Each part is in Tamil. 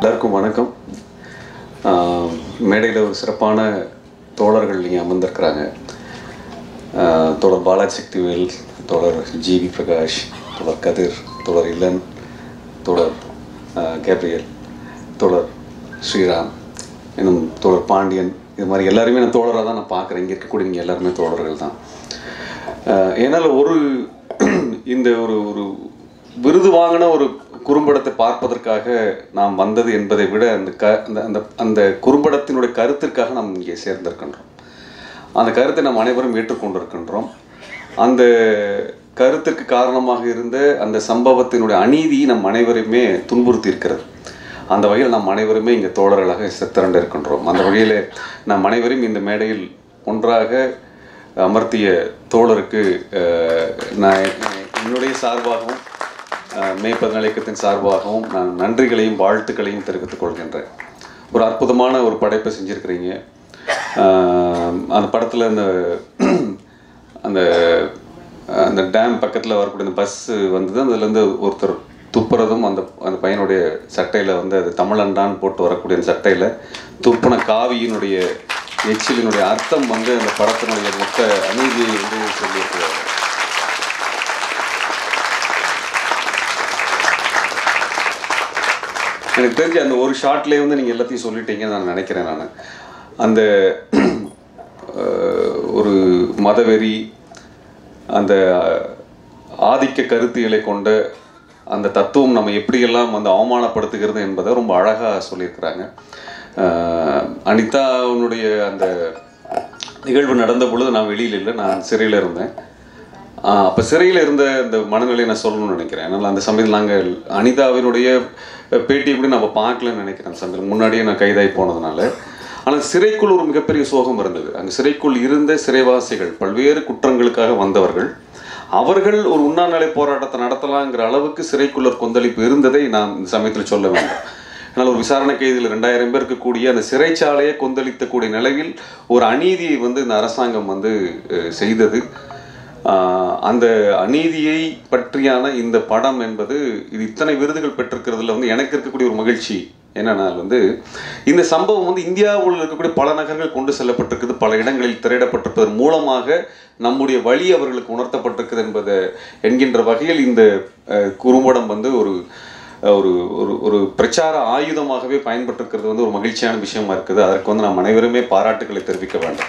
எல்லாருக்கும் வணக்கம் மேடையில் ஒரு சிறப்பான தோழர்கள் இங்கே அமர்ந்திருக்கிறாங்க ஆஹ் தோழர் பாலாஜி சக்திவேல் தோழர் ஜிவி பிரகாஷ் தோழர் கதிர் தோழர் இளன் தோழர் ஆஹ் கேப்ரியல் தோழர் ஸ்ரீராம் இன்னும் தோழர் பாண்டியன் இது மாதிரி எல்லாருமே நான் தோழராக தான் நான் பார்க்குறேன் இங்கே இருக்கக்கூடியவங்க எல்லாருமே தோழர்கள் தான் ஆஹ் என்னால் ஒரு இந்த ஒரு ஒரு விருது வாங்கின ஒரு குறும்படத்தை பார்ப்பதற்காக நாம் வந்தது என்பதை விட அந்த க அந்த அந்த அந்த குறும்படத்தினுடைய கருத்திற்காக நாம் இங்கே சேர்ந்திருக்கின்றோம் அந்த கருத்தை நாம் அனைவரும் ஏற்றுக்கொண்டிருக்கின்றோம் அந்த கருத்திற்கு காரணமாக இருந்த அந்த சம்பவத்தினுடைய அநீதி நம் அனைவரையுமே துன்புறுத்தி இருக்கிறது அந்த வகையில் நாம் அனைவருமே இங்கே தோழர்களாக திரண்டு இருக்கின்றோம் அந்த வகையில் நாம் அனைவரும் இந்த மேடையில் ஒன்றாக அமர்த்திய தோழருக்கு அஹ், நான் என்னுடைய சார்பாகவும் அஹ், மே பதினாலு இயக்கத்தின் சார்பாகவும் நான் நன்றிகளையும் வாழ்த்துக்களையும் தெரிவித்துக் கொள்கின்றேன் ஒரு அற்புதமான ஒரு படைப்பை செஞ்சுருக்கிறீங்க அஹ், அந்த படத்தில் அந்த அந்த அந்த டேம் பக்கத்தில் வரக்கூடிய அந்த பஸ்ஸு வந்தது அதுலேருந்து ஒருத்தர் துப்புறதும் அந்த அந்த பையனுடைய சட்டையில் வந்து அது தமிழண்டான்னு போட்டு வரக்கூடிய அந்த சட்டையில் துப்புன காவியினுடைய எச்சிலினுடைய அர்த்தம் வந்து அந்த படத்தினுடைய மொத்த அநீதியை வந்து சொல்லியிருக்கிறார் எனக்கு தெரிஞ்ச அந்த ஒரு ஷார்ட்லேயே வந்து நீங்கள் எல்லாத்தையும் சொல்லிட்டீங்கன்னு நான் நினைக்கிறேன் நான் அந்த அஹ், ஒரு மதவெறி அந்த ஆதிக்க கருத்தியலை கொண்ட அந்த தத்துவம் நம்ம எப்படியெல்லாம் வந்து அவமானப்படுத்துகிறது என்பதை ரொம்ப அழகாக சொல்லியிருக்கிறாங்க அஹ், அனிதாவுடைய அந்த நிகழ்வு நடந்த பொழுது நான் வெளியில் இல்லை நான் சிறையில் இருந்தேன் ஆஹ் அப்ப சிறையில் இருந்த இந்த மனநிலையை நான் சொல்லணும்னு நினைக்கிறேன் அதனால அந்த சமயத்தில் நாங்கள் அனிதாவினுடைய பேட்டி எப்படி நம்ம பார்க்கலன்னு நினைக்கிறேன் அந்த சமயத்தில் முன்னாடியே நான் கைதாகி போனதுனால ஆனால் சிறைக்குள் ஒரு மிகப்பெரிய சோகம் இருந்தது அங்கே சிறைக்குள் இருந்த சிறைவாசிகள் பல்வேறு குற்றங்களுக்காக வந்தவர்கள் அவர்கள் ஒரு உண்ணாநிலை போராட்டத்தை நடத்தலாங்கிற அளவுக்கு சிறைக்குள்ள ஒரு கொந்தளிப்பு இருந்ததை நான் இந்த சமயத்தில் சொல்ல வேண்டும் ஆனால் ஒரு விசாரணை கைதியில் ரெண்டாயிரம் பேர் இருக்கக்கூடிய அந்த சிறைச்சாலையை கொந்தளித்தக்கூடிய நிலையில் ஒரு அநீதியை வந்து இந்த அரசாங்கம் வந்து அஹ், செய்தது ஆஹ், அந்த அநீதியை பற்றியான இந்த படம் என்பது இது இத்தனை விருதுகள் பெற்றிருக்கிறதுல வந்து எனக்கு இருக்கக்கூடிய ஒரு மகிழ்ச்சி என்னன்னா வந்து இந்த சம்பவம் வந்து இந்தியாவில் இருக்கக்கூடிய பல நகரங்கள் கொண்டு செல்லப்பட்டிருக்குது பல இடங்களில் திரையிடப்பட்டிருப்பதன் மூலமாக நம்முடைய வழி அவர்களுக்கு உணர்த்தப்பட்டிருக்குது என்பதை என்கின்ற வகையில் இந்த அஹ், குறும்படம் வந்து ஒரு ஒரு ஒரு ஒரு பிரச்சார ஆயுதமாகவே பயன்பட்டிருக்கிறது வந்து ஒரு மகிழ்ச்சியான விஷயமா இருக்குது அதற்கு வந்து நாம் அனைவருமே பாராட்டுக்களை தெரிவிக்க வேண்டும்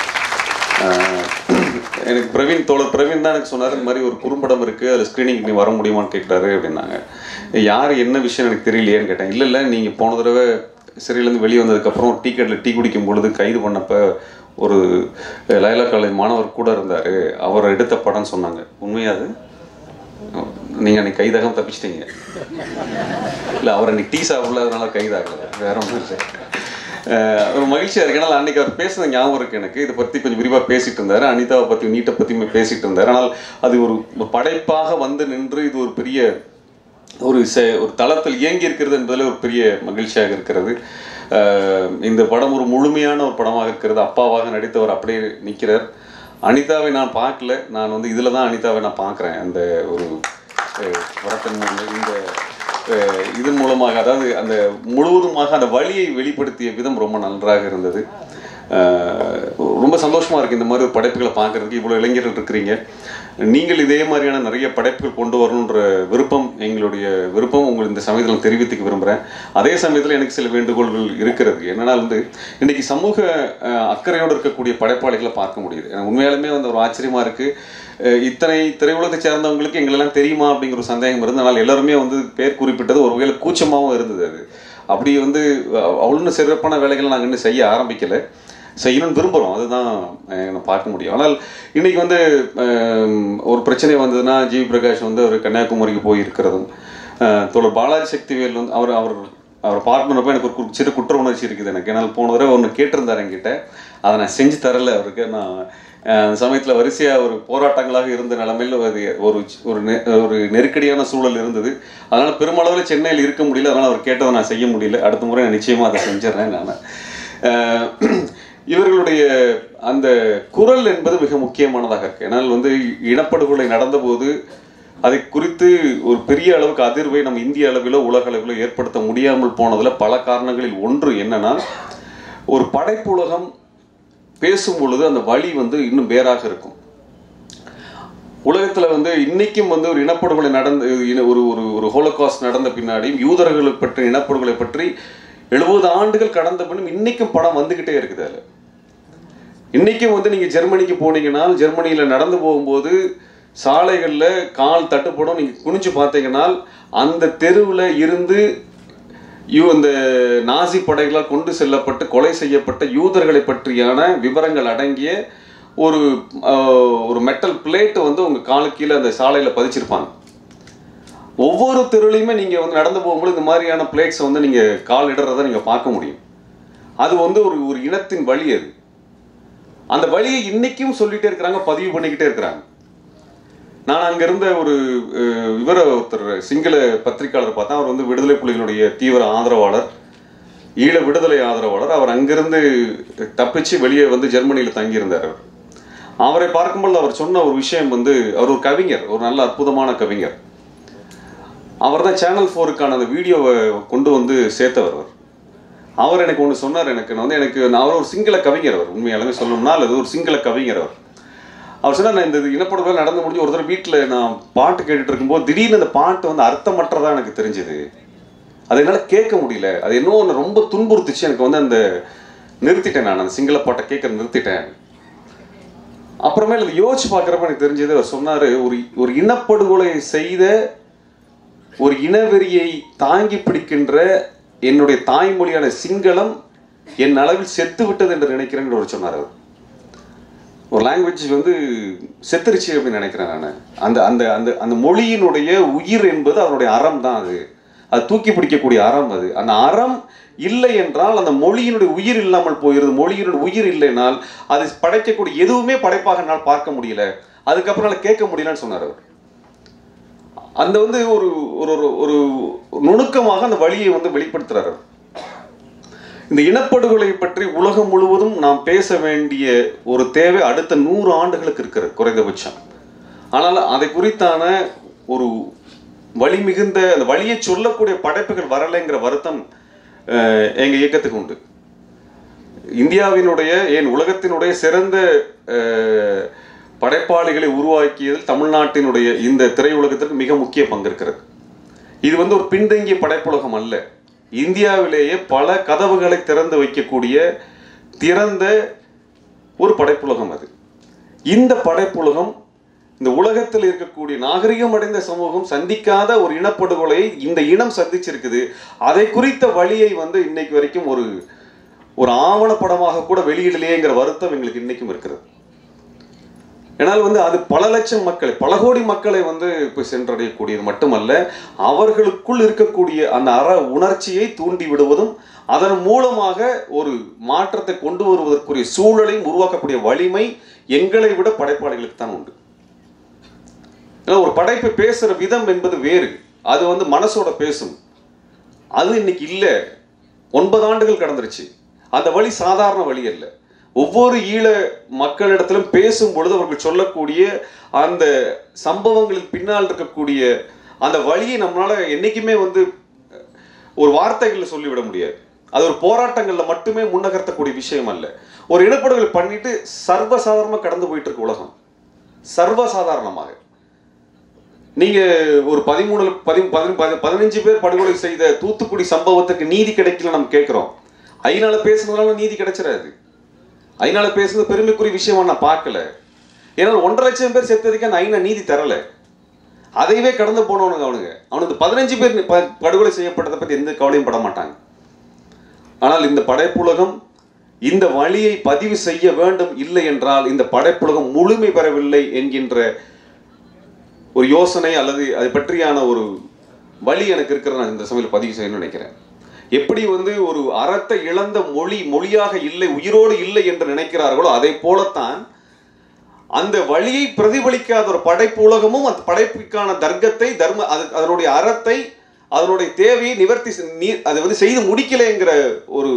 ஆஹ் எனக்கு பிரவீன் தோழர் பிரவீன் தான் எனக்கு சொன்னார் இந்த மாதிரி ஒரு குறும்படம் இருக்கு அதில் ஸ்க்ரீனிங் நீ வர முடியுமான்னு கேட்குறாரு அப்படின்னாங்க யார் என்ன விஷயம் எனக்கு தெரியலையேன்னு கேட்டேன் இல்லை இல்லை நீங்கள் போன தடவை சிறையிலேருந்து வெளியே வந்ததுக்கப்புறம் டீ கடையில் டீ குடிக்கும் பொழுது கைது பண்ணப்ப ஒரு லைலா காலேஜ் மாணவர் கூட இருந்தார் அவர் எடுத்த படம்னு சொன்னாங்க உண்மையா அது நீங்கள் அன்னைக்கு கைதாகம் தப்பிச்சிட்டீங்க இல்லை அவர் அன்னைக்கு டீ சாப்பிடல அதனால கைதாகல வேற ஒன்றும் இல்லை அஹ் ஒரு மகிழ்ச்சியா இருக்கு ஆனால் அன்னைக்கு அவர் பேசுனது ஞாபகம் இருக்கு எனக்கு இதை பத்தி கொஞ்சம் விரிவா பேசிட்டு இருந்தாரு அனிதாவை பத்தி நீட்டை பத்தியுமே பேசிட்டு இருந்தாரு ஆனால் அது ஒரு ஒரு படைப்பாக வந்து நின்று இது ஒரு பெரிய ஒரு செ- ஒரு தளத்தில் இயங்கி இருக்கிறது என்பதில் ஒரு பெரிய மகிழ்ச்சியாக இருக்கிறது அஹ் இந்த படம் ஒரு முழுமையான ஒரு படமாக இருக்கிறது அப்பாவாக நடித்தவர் அப்படியே நிற்கிறார் அனிதாவை நான் பார்க்கல நான் வந்து இதில் தான் அனிதாவை நான் பார்க்குறேன் அந்த ஒரு அஹ், படத்தின் மூலம் இந்த அஹ், இதன் மூலமாக அதாவது அந்த முழுவதுமாக அந்த வழியை வெளிப்படுத்திய விதம் ரொம்ப நன்றாக இருந்தது அஹ், ரொம்ப சந்தோஷமா இருக்கு இந்த மாதிரி ஒரு படைப்புகளை பார்க்கறதுக்கு இவ்வளோ இளைஞர்கள் இருக்கிறீங்க நீங்கள் இதே மாதிரியான நிறைய படைப்புகள் கொண்டு வரணுன்ற விருப்பம் எங்களுடைய விருப்பம் உங்களுக்கு இந்த சமயத்தில் நான் தெரிவித்துக்க விரும்புகிறேன் அதே சமயத்தில் எனக்கு சில வேண்டுகோள்கள் இருக்கிறது என்னன்னா வந்து இன்னைக்கு சமூக அஹ், அக்கறையோடு இருக்கக்கூடிய படைப்பாளிகளை பார்க்க முடியுது எனக்கு உண்மையாலுமே வந்து ஒரு ஆச்சரியமா இருக்கு அஹ், இத்தனை திரையுலகத்தை சேர்ந்தவங்களுக்கு எங்களெல்லாம் தெரியுமா அப்படிங்கிற ஒரு சந்தேகம் இருந்து அதனால் எல்லாருமே வந்து பேர் குறிப்பிட்டது ஒரு வகையில் கூச்சமாகவும் இருந்தது அது அப்படி வந்து அவ்வளோ சிறப்பான வேலைகளை நாங்கள் இன்னும் செய்ய ஆரம்பிக்கலை செய்யணும்னு விரும்புகிறோம் அதுதான் அஹ், நான் பார்க்க முடியும் ஆனால் இன்னைக்கு வந்து அஹ், ஒரு பிரச்சனை வந்ததுன்னா ஜி பிரகாஷ் வந்து அவர் கன்னியாகுமரிக்கு போயிருக்கிறதும் அஹ், தோழர் பாலாஜி சக்திவேல் வந்து அவர் அவர் அவரை பார்க்கணுறப்ப எனக்கு ஒரு கு- சிறு குற்ற உணர்ச்சி இருக்குது எனக்கு ஏன்னால் போன தடவை ஒன்று கேட்டிருந்தார் என்கிட்ட அதை நான் செஞ்சு தரல அவருக்கு நான் அஹ், அந்த சமயத்தில் வரிசையாக ஒரு போராட்டங்களாக இருந்த நிலைமையில் அது ஒரு ஒரு நெ- ஒரு நெருக்கடியான சூழல் இருந்தது அதனால் பெருமளவில் சென்னையில் இருக்க முடியல அதனால் அவர் கேட்டதை நான் செய்ய முடியல அடுத்த முறை நான் நிச்சயமாக அதை செஞ்சிடறேன் நான் அஹ், இவர்களுடைய அந்த குரல் என்பது மிக முக்கியமானதாக இருக்கு ஏன்னால் வந்து இனப்படுகொலை நடந்தபோது அதை குறித்து ஒரு பெரிய அளவுக்கு அதிர்வை நம்ம இந்திய அளவிலோ உலக அளவிலோ ஏற்படுத்த முடியாமல் போனதுல பல காரணங்களில் ஒன்று என்னன்னா ஒரு படைப்புலகம் பேசும் பொழுது அந்த வழி வந்து இன்னும் வேறாக இருக்கும் உலகத்துல வந்து இன்னைக்கும் வந்து ஒரு இனப்படுகொலை நடந்த இன- ஒரு ஒரு ஒரு ஹோலோகாஸ்ட் நடந்த பின்னாடியும் யூதர்களை பற்றி இனப்படுகொலை பற்றி எழுபது ஆண்டுகள் கடந்த பின்னும் இன்னைக்கும் படம் வந்துகிட்டே இருக்குது அதுல இன்னைக்கும் வந்து நீங்க ஜெர்மனிக்கு போனீங்கன்னா ஜெர்மனியில நடந்து போகும்போது சாலைகள்ல கால் தட்டுப்படும் நீங்க குனிஞ்சு பார்த்தீங்கன்னா அந்த தெருவுல இருந்து யூ அந்த நாசி படைகளால் கொண்டு செல்லப்பட்டு கொலை செய்யப்பட்ட யூதர்களை பற்றியான விவரங்கள் அடங்கிய ஒரு ஆஹ், ஒரு மெட்டல் பிளேட் வந்து உங்க காலுக்கு கீழே அந்த சாலையில பதிச்சிருப்பாங்க ஒவ்வொரு தெருவுலையுமே நீங்க வந்து நடந்து போகும்போது இந்த மாதிரியான பிளேட்ஸ் வந்து நீங்க கால் இடறதை நீங்க பார்க்க முடியும் அது வந்து ஒரு ஒரு இனத்தின் வழி அது அந்த வழியை இன்னைக்கும் சொல்லிட்டே இருக்கிறாங்க பதிவு பண்ணிக்கிட்டே இருக்கிறாங்க நான் அங்க இருந்த ஒரு அஹ், இவர ஒருத்தர் சிங்கள பத்திரிக்கையாளர் பார்த்தா அவர் வந்து விடுதலை புலிகளுடைய தீவிர ஆதரவாளர் ஈழ விடுதலை ஆதரவாளர் அவர் அங்கிருந்து தப்பிச்சு வெளியே வந்து ஜெர்மனியில் தங்கியிருந்தார் அவர் அவரை பார்க்கும்போது அவர் சொன்ன ஒரு விஷயம் வந்து அவர் ஒரு கவிஞர் ஒரு நல்ல அற்புதமான கவிஞர் அவர் தான் சேனல் ஃபோருக்கான அந்த வீடியோவை கொண்டு வந்து சேர்த்தவர் அவர் அவர் எனக்கு ஒன்று சொன்னார் எனக்கு நான் வந்து எனக்கு நான் அவர் ஒரு சிங்கள கவிஞர் அவர் உண்மையாலுமே சொல்லணும்னா அல்லது ஒரு சிங்கள கவிஞர் அவர் அவர் சொன்னார் நான் இந்த இனப்படுகொலை நடந்து முடிஞ்சு ஒரு தடவை வீட்டில் நான் பாட்டு கேட்டுட்டு இருக்கும்போது திடீர்னு அந்த பாட்டு வந்து அர்த்தமற்றதா எனக்கு தெரிஞ்சது அது என்னால் கேட்க முடியல அது என்ன ஒன்று ரொம்ப துன்புறுத்துச்சு எனக்கு வந்து அந்த நிறுத்திட்டேன் நான் அந்த சிங்கள பாட்டை கேட்க நிறுத்திட்டேன் அப்புறமேல அதை யோசிச்சு பார்க்குறப்ப எனக்கு தெரிஞ்சது அவர் சொன்னார் ஒரு ஒரு இனப்படுகொலை செய்த ஒரு இனவெறியை தாங்கி பிடிக்கின்ற என்னுடைய தாய்மொழியான சிங்களம் என் அளவில் செத்து விட்டது என்று நினைக்கிறேன் என்று அவர் சொன்னார் அவர் ஒரு லாங்குவேஜ் வந்து செத்துருச்சு அப்படின்னு நினைக்கிறேன் நான் அந்த அந்த அந்த அந்த மொழியினுடைய உயிர் என்பது அதனுடைய அறம் தான் அது அது தூக்கி பிடிக்கக்கூடிய அறம் அது அந்த அறம் இல்லை என்றால் அந்த மொழியினுடைய உயிர் இல்லாமல் போயிருது மொழியினுடைய உயிர் இல்லைனால் அது படைக்கக்கூடிய எதுவுமே படைப்பாக என்னால் பார்க்க முடியல அதுக்கப்புறம் என்னால் கேட்க முடியலன்னு சொன்னார் அவர் அந்த வந்து ஒரு ஒரு ஒரு- ஒரு நுணுக்கமாக அந்த வழியை வந்து வெளிப்படுத்துறாரு அவர். இந்த இனப்படுகொலை பற்றி உலகம் முழுவதும் நாம் பேச வேண்டிய ஒரு தேவை அடுத்த நூறு ஆண்டுகளுக்கு இருக்கிறது குறைந்தபட்சம் ஆனால் அதை குறித்தான ஒரு வழி மிகுந்த அந்த வழியை சொல்லக்கூடிய படைப்புகள் வரலைங்கிற வருத்தம் அஹ், எங்க இயக்கத்துக்கு உண்டு இந்தியாவினுடைய ஏன் உலகத்தினுடைய சிறந்த அஹ், படைப்பாளிகளை உருவாக்கியதில் தமிழ்நாட்டினுடைய இந்த திரையுலகத்திற்கு மிக முக்கிய பங்கு இருக்கிறது இது வந்து ஒரு பின்தங்கிய படைப்புலகம் அல்ல இந்தியாவிலேயே பல கதவுகளை திறந்து வைக்கக்கூடிய திறந்த ஒரு படைப்புலகம் அது இந்த படைப்புலகம் இந்த உலகத்தில் இருக்கக்கூடிய நாகரிகம் அடைந்த சமூகம் சந்திக்காத ஒரு இனப்படுகொலையை இந்த இனம் சந்திச்சிருக்குது அதை குறித்த வழியை வந்து இன்னைக்கு வரைக்கும் ஒரு ஒரு ஆவணப்படமாக கூட வெளியிடலையேங்கிற வருத்தம் எங்களுக்கு இன்னைக்கும் இருக்கிறது ஏன்னால் வந்து அது பல லட்சம் மக்களை பல கோடி மக்களை வந்து போய் சென்றடையக்கூடியது மட்டுமல்ல அவர்களுக்குள் இருக்கக்கூடிய அந்த அற உணர்ச்சியை தூண்டி விடுவதும் அதன் மூலமாக ஒரு மாற்றத்தை கொண்டு வருவதற்குரிய சூழலையும் உருவாக்கக்கூடிய வலிமை எங்களை விட படைப்பாளிகளுக்கு தான் உண்டு ஏன்னா ஒரு படைப்பு பேசுற விதம் என்பது வேறு அது வந்து மனசோட பேசும் அது இன்னைக்கு இல்லை ஒன்பது ஆண்டுகள் கடந்துருச்சு அந்த வழி சாதாரண வழி அல்ல ஒவ்வொரு ஈழ மக்களிடத்திலும் பேசும் பொழுது அவர்கள் சொல்லக்கூடிய அந்த சம்பவங்களின் பின்னால் இருக்கக்கூடிய அந்த வழியை நம்மளால என்னைக்குமே வந்து ஒரு வார்த்தைகளில் சொல்லிவிட முடியாது அது ஒரு போராட்டங்கள்ல மட்டுமே முன்னகர்த்தக்கூடிய விஷயம் அல்ல ஒரு இனப்படுகொலை பண்ணிட்டு சர்வசாதாரணமா கடந்து போயிட்டு இருக்கு உலகம் சர்வசாதாரணமாக நீங்க ஒரு பதிமூணு பதி பதி- பதி- பதினஞ்சு பேர் படுகொலை செய்த தூத்துக்குடி சம்பவத்துக்கு நீதி கிடைக்கல நம்ம கேட்கிறோம் ஐநால பேசுனதுனால நீதி கிடைச்சிடாது ஐநால பேசுனது பெருமைக்குரிய விஷயமா நான் பார்க்கல ஏன்னா ஒன்றரை லட்சம் பேர் செத்ததுக்கு அந்த ஐநா நீதி தரல அதையவே கடந்து போனவனுங்க அவனுங்க அவனுக்கு பதினஞ்சு பேர் ப- படுகொலை செய்யப்பட்டதை பத்தி எந்த கவலையும் பட மாட்டாங்க ஆனால் இந்த படைப்புலகம் இந்த வழியை பதிவு செய்ய வேண்டும் இல்லை என்றால் இந்த படைப்புலகம் முழுமை பெறவில்லை என்கின்ற ஒரு யோசனை அல்லது அது பற்றியான ஒரு வழி எனக்கு இருக்கிறத நான் இந்த சமயத்தில் பதிவு செய்யணும்னு நினைக்கிறேன் எப்படி வந்து ஒரு அறத்தை இழந்த மொழி மொழியாக இல்லை உயிரோடு இல்லை என்று நினைக்கிறார்களோ அதை போலத்தான் அந்த வழியை பிரதிபலிக்காத ஒரு படைப்பு உலகமும் அந்த படைப்புக்கான தர்க்கத்தை தர்ம அது அதனுடைய அறத்தை அதனுடைய தேவையை நிவர்த்தி செ- நீ- அதை வந்து செய்து முடிக்கலைங்கிற ஒரு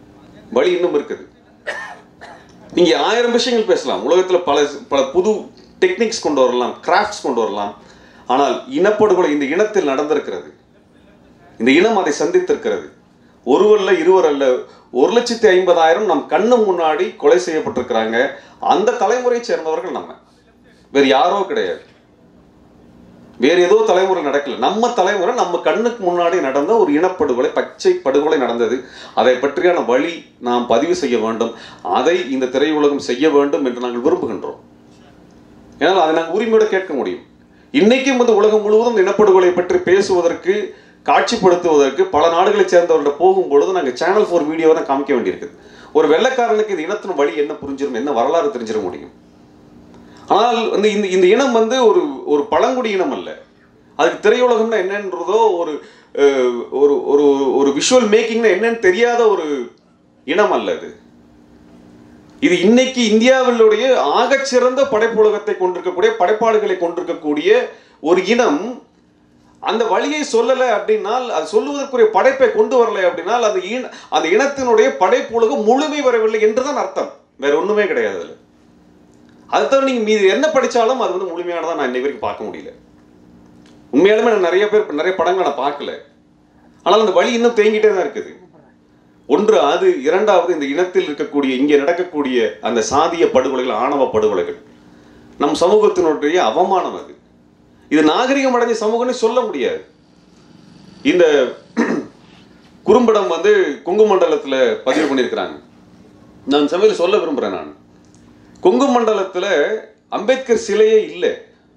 வழி இன்னும் இருக்குது நீங்க ஆயிரம் விஷயங்கள் பேசலாம் உலகத்துல பல பல புது டெக்னிக்ஸ் கொண்டு வரலாம் கிராஃப்ட்ஸ் கொண்டு வரலாம் ஆனால் இனப்படுகொலை இந்த இனத்தில் நடந்திருக்கிறது இந்த இனம் அதை சந்தித்திருக்கிறது ஒருவல்ல இருவர் அல்ல ஒரு லட்சத்தி ஐம்பதாயிரம் நம் கண்ணு முன்னாடி கொலை செய்யப்பட்டிருக்கிறாங்க அந்த தலைமுறையை சேர்ந்தவர்கள் நம்ம வேறு யாரோ கிடையாது வேறு ஏதோ தலைமுறை நடக்கல நம்ம தலைமுறை நம்ம கண்ணுக்கு முன்னாடி நடந்த ஒரு இனப்படுகொலை பச்சை படுகொலை நடந்தது அதை பற்றியான வழி நாம் பதிவு செய்ய வேண்டும் அதை இந்த திரையுலகம் செய்ய வேண்டும் என்று நாங்கள் விரும்புகின்றோம் ஏன்னால் அதை நாங்கள் உரிமையோட கேட்க முடியும் இன்னைக்கும் வந்து உலகம் முழுவதும் இந்த இனப்படுகொலை பற்றி பேசுவதற்கு காட்சிப்படுத்துவதற்கு பல நாடுகளைச் சேர்ந்தவர்கள் போகும் பொழுது நாங்கள் சேனல் ஃபோர் வீடியோவை தான் காமிக்க வேண்டியிருக்குது ஒரு வெள்ளைக்காரனுக்கு இந்த இனத்தின் வழி என்ன புரிஞ்சிடும் என்ன வரலாறு தெரிஞ்சிட முடியும் ஆனால் வந்து இந்த இந்த இனம் வந்து ஒரு ஒரு பழங்குடி இனம் அல்ல அதுக்கு திரையுலகம்னா என்னன்றதோ ஒரு அஹ், ஒரு ஒரு ஒரு விஷுவல் மேக்கிங்னா என்னன்னு தெரியாத ஒரு இனம் அல்ல இது இது இன்னைக்கு இந்தியாவிலுடைய ஆகச்சிறந்த படைப்புலகத்தை கொண்டிருக்கக்கூடிய படைப்பாளிகளை கொண்டிருக்கக்கூடிய ஒரு இனம் அந்த வழியை சொல்லலை அப்படின்னால் அது சொல்லுவதற்குரிய படைப்பை கொண்டு வரலை அப்படின்னால் அந்த இன அந்த இனத்தினுடைய படைப்புலகம் முழுமை வரவில்லை என்றுதான் அர்த்தம் வேற ஒண்ணுமே கிடையாது அதுல அது தவிர நீங்க மீது என்ன படிச்சாலும் அது வந்து முழுமையானதா நான் இன்னை வரைக்கும் பார்க்க முடியல உண்மையாலுமே நான் நிறைய பேர் நிறைய படங்களை நான் பார்க்கல ஆனால் அந்த வழி இன்னும் தேங்கிட்டே தான் இருக்குது ஒன்று அது இரண்டாவது இந்த இனத்தில் இருக்கக்கூடிய இங்கே நடக்கக்கூடிய அந்த சாதிய படுகொலைகள் ஆணவ படுகொலைகள் நம் சமூகத்தினுடைய அவமானம் அது இது நாகரிகம் அடைஞ்ச சமூகம்னு சொல்ல முடியாது இந்த குறும்படம் வந்து கொங்கு மண்டலத்துல பதிவு பண்ணியிருக்கிறாங்க நான் சமையல் சொல்ல விரும்புறேன் நான் கொங்கு மண்டலத்துல அம்பேத்கர் சிலையே இல்லை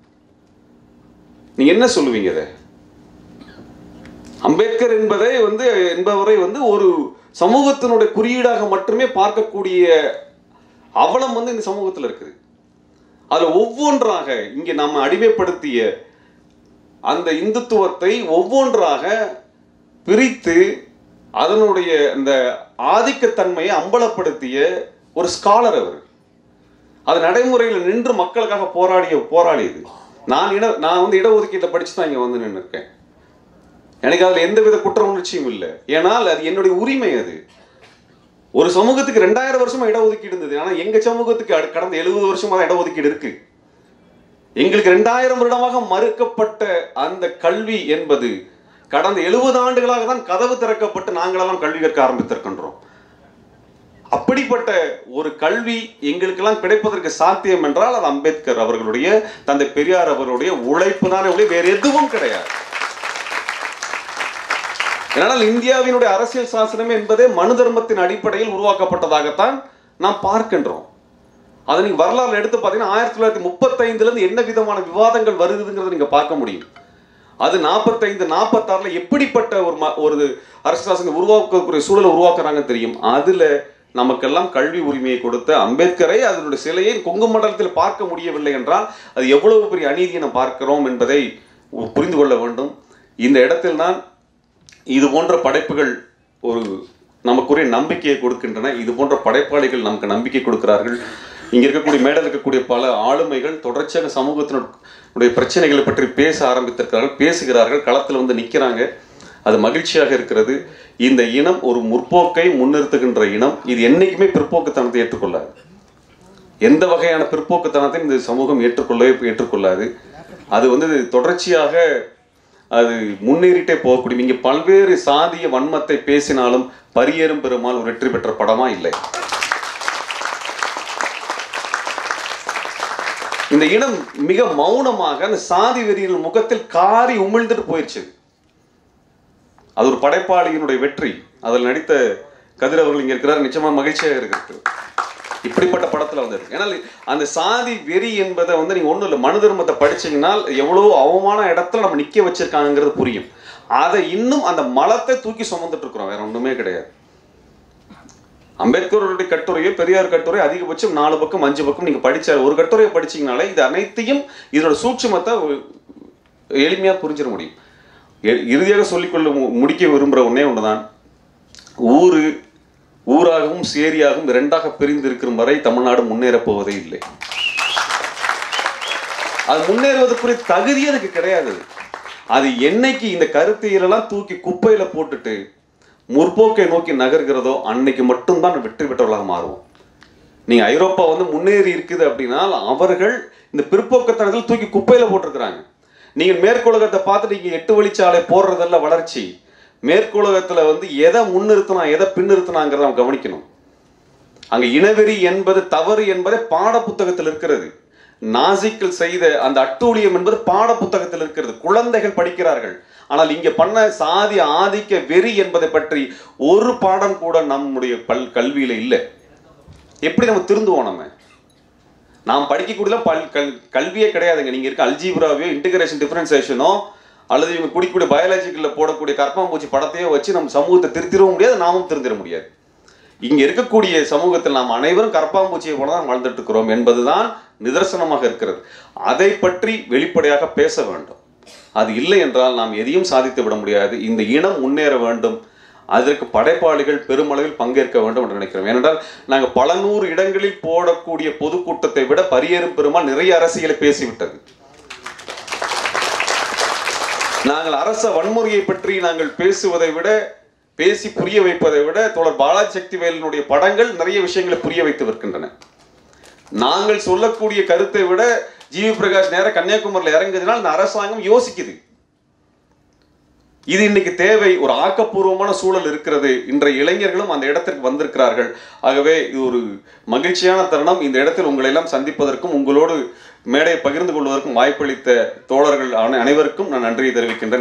நீங்க என்ன சொல்லுவீங்க இதை அம்பேத்கர் என்பதை வந்து என்பவரை வந்து ஒரு சமூகத்தினுடைய குறியீடாக மட்டுமே பார்க்கக்கூடிய அவலம் வந்து இந்த சமூகத்தில் இருக்குது அதுல ஒவ்வொன்றாக இங்கே நம்ம அடிமைப்படுத்திய அந்த இந்துத்துவத்தை ஒவ்வொன்றாக பிரித்து அதனுடைய அந்த ஆதிக்கத்தன்மையை அம்பலப்படுத்திய ஒரு ஸ்காலர் அவர் அது நடைமுறையில் நின்று மக்களுக்காக போராடிய போராடி இது நான் இட நான் வந்து இடஒதுக்கீட்டை படிச்சு தான் இங்கே வந்து நின்று இருக்கேன் எனக்கு அதில் எந்தவித குற்ற உணர்ச்சியும் இல்லை ஏனால் அது என்னுடைய உரிமை அது ஒரு சமூகத்துக்கு ரெண்டாயிரம் வருஷமா இடஒதுக்கீடு இருந்தது ஆனா எங்க சமூகத்துக்கு அடு- கடந்த எழுபது வருஷமா தான் இடஒதுக்கீடு இருக்கு எங்களுக்கு ரெண்டாயிரம் வருடமாக மறுக்கப்பட்ட அந்த கல்வி என்பது கடந்த எழுபது ஆண்டுகளாக தான் கதவு திறக்கப்பட்டு நாங்களெல்லாம் கல்வி கற்க ஆரம்பித்திருக்கின்றோம் அப்படிப்பட்ட ஒரு கல்வி எங்களுக்கெல்லாம் கிடைப்பதற்கு சாத்தியம் என்றால் அது அம்பேத்கர் அவர்களுடைய தந்தை பெரியார் அவர்களுடைய உழைப்பு தானே ஒழிய வேறு எதுவும் கிடையாது ஏனால் இந்தியாவினுடைய அரசியல் சாசனம் என்பதே மனு தர்மத்தின் அடிப்படையில் உருவாக்கப்பட்டதாகத்தான் நாம் பார்க்கின்றோம் அதை நீங்க வரலாறு எடுத்து பார்த்தீங்கன்னா ஆயிரத்தி தொள்ளாயிரத்தி முப்பத்தைந்துல இருந்து என்ன விதமான விவாதங்கள் வருதுங்கிறத நீங்க பார்க்க முடியும் அது நாற்பத்தைந்து நாற்பத்தாறுல எப்படிப்பட்ட ஒரு ம- ஒரு அரசு சாசனம் உருவாக்கக்கூடிய சூழலை உருவாக்குறாங்கன்னு தெரியும் அதுல நமக்கெல்லாம் கல்வி உரிமையை கொடுத்த அம்பேத்கரை அதனுடைய சிலையை கொங்கு மண்டலத்தில் பார்க்க முடியவில்லை என்றால் அது எவ்வளவு பெரிய அநீதியை நாம் பார்க்கிறோம் என்பதை புரிந்து கொள்ள வேண்டும் இந்த இடத்தில் தான் இது போன்ற படைப்புகள் ஒரு நமக்குரிய நம்பிக்கையை கொடுக்கின்றன இது போன்ற படைப்பாளிகள் நமக்கு நம்பிக்கை கொடுக்கிறார்கள் இங்க இருக்கக்கூடிய மேடல் இருக்கக்கூடிய பல ஆளுமைகள் தொடர்ச்சியாக சமூகத்தினுடைய பிரச்சனைகளை பற்றி பேச ஆரம்பித்திருக்கிறார்கள் பேசுகிறார்கள் களத்தில் வந்து நிற்கிறாங்க அது மகிழ்ச்சியாக இருக்கிறது இந்த இனம் ஒரு முற்போக்கை முன்னிறுத்துகின்ற இனம் இது என்னைக்குமே பிற்போக்குத்தனத்தை ஏற்றுக்கொள்ளாது எந்த வகையான பிற்போக்குத்தனத்தையும் இந்த சமூகம் ஏற்றுக்கொள்ளவே ஏற்றுக்கொள்ளாது அது வந்து தொடர்ச்சியாக அது முன்னேறிட்டே போகக்கூடிய இங்க பல்வேறு சாதிய வன்மத்தை பேசினாலும் பரியேறும் பெருமாள் ஒரு வெற்றி பெற்ற படமா இல்லை இந்த இனம் மிக மௌனமாக அந்த சாதி வெறியின் முகத்தில் காரி உமிழ்ந்துட்டு போயிடுச்சு அது ஒரு படைப்பாளியினுடைய வெற்றி அதில் நடித்த கதிர் அவர்கள் இங்க இருக்கிறார் நிச்சயமா மகிழ்ச்சியாக இருக்கிறது இப்படிப்பட்ட படத்துல வந்தது ஏன்னா அந்த சாதி வெறி என்பதை வந்து நீங்க ஒண்ணும் இல்லை மனு தர்மத்தை படிச்சீங்கன்னா எவ்வளவு அவமான இடத்துல நம்ம நிக்க வச்சிருக்காங்கிறது புரியும் அதை இன்னும் அந்த மலத்தை தூக்கி சுமந்துட்டு இருக்கிறோம் வேற ஒண்ணுமே கிடையாது அம்பேத்கருடைய கட்டுரையோ பெரியார் கட்டுரை அதிகபட்சம் நாலு பக்கம் அஞ்சு பக்கம் நீங்க படிச்ச ஒரு கட்டுரையை படிச்சீங்கனாலே இது அனைத்தையும் இதோட சூட்சுமத்தை எளிமையா புரிஞ்சிட முடியும் எ- இறுதியாக சொல்லிக்கொள்ள மு- முடிக்க விரும்புகிற ஒண்ணே ஒண்ணுதான் ஊரு ஊராகவும் சேரியாகவும் இரண்டாக பிரிந்து இருக்கும் வரை தமிழ்நாடு முன்னேறப் போவதே இல்லை அது முன்னேறுவதற்குரிய தகுதி அதுக்கு கிடையாது அது என்னைக்கு இந்த கருத்தியலெல்லாம் தூக்கி குப்பையில போட்டுட்டு முற்போக்கை நோக்கி நகர்கிறதோ அன்னைக்கு மட்டும்தான் வெற்றி பெற்றவர்களாக மாறுவோம் நீங்க ஐரோப்பா வந்து முன்னேறி இருக்குது அப்படின்னா அவர்கள் இந்த பிற்போக்குத்தனத்தில் தூக்கி குப்பையில போட்டிருக்கிறாங்க நீங்க மேற்குலகத்தை பார்த்து நீங்க எட்டு வழிச்சாலை போடுறதல்ல வளர்ச்சி மேற்குலகத்துல வந்து எதை முன்னிறுத்தினா எதை பின்னிறுத்தினாங்கிறத நம்ம கவனிக்கணும் அங்க இனவெறி என்பது தவறு என்பதை பாட புத்தகத்தில் இருக்கிறது நாசிக்கள் செய்த அந்த அட்டூழியம் என்பது பாட புத்தகத்தில் இருக்கிறது குழந்தைகள் படிக்கிறார்கள் ஆனால் இங்க பண்ண சாதி ஆதிக்க வெறி என்பதை பற்றி ஒரு பாடம் கூட நம்முடைய பல் கல்வியில இல்லை எப்படி நம்ம திருந்துவோம் நம்ம நாம் படிக்கக்கூடிய பல் கல் கல்வியே கிடையாதுங்க நீங்க இருக்க அல்ஜீப்ராவையோ இன்டிகிரேஷன் டிஃபரன்சியேஷனோ அல்லது இவங்க குடிக்கக்கூடிய பயாலஜிக்கல்ல போடக்கூடிய கற்பாம்பூச்சி படத்தையோ வச்சு நம்ம சமூகத்தை திருத்திடவும் முடியாது நாமும் திருந்திட முடியாது இங்க இருக்கக்கூடிய சமூகத்தில் நாம் அனைவரும் கற்பாம்பூச்சியை போல தான் வாழ்ந்துட்டு இருக்கிறோம் என்பதுதான் நிதர்சனமாக இருக்கிறது அதை பற்றி வெளிப்படையாக பேச வேண்டும் அது இல்லை என்றால் நாம் எதையும் சாதித்து விட முடியாது இந்த இனம் முன்னேற வேண்டும் அதற்கு படைப்பாளிகள் பெருமளவில் பங்கேற்க வேண்டும் என்று நினைக்கிறோம் ஏனென்றால் நாங்கள் பல நூறு இடங்களில் போடக்கூடிய பொதுக்கூட்டத்தை விட பரியேறும் பெருமாள் நிறைய அரசியலை பேசிவிட்டது நாங்கள் அரச வன்முறையை பற்றி நாங்கள் பேசுவதை விட பேசி புரிய வைப்பதை விட தோழர் பாலாஜி சக்திவேலனுடைய படங்கள் நிறைய விஷயங்களை புரிய வைத்து வருகின்றன நாங்கள் சொல்லக்கூடிய கருத்தை விட ஜிவி பிரகாஷ் நேர கன்னியாகுமரியில் இறங்குதுனால் இந்த அரசாங்கம் யோசிக்குது இது இன்னைக்கு தேவை ஒரு ஆக்கப்பூர்வமான சூழல் இருக்கிறது இன்றைய இளைஞர்களும் அந்த இடத்திற்கு வந்திருக்கிறார்கள் ஆகவே இது ஒரு மகிழ்ச்சியான தருணம் இந்த இடத்தில் உங்களை எல்லாம் சந்திப்பதற்கும் உங்களோடு மேடையை பகிர்ந்து கொள்வதற்கும் வாய்ப்பளித்த தோழர்கள் அனை- அனைவருக்கும் நான் நன்றியை தெரிவிக்கின்றேன்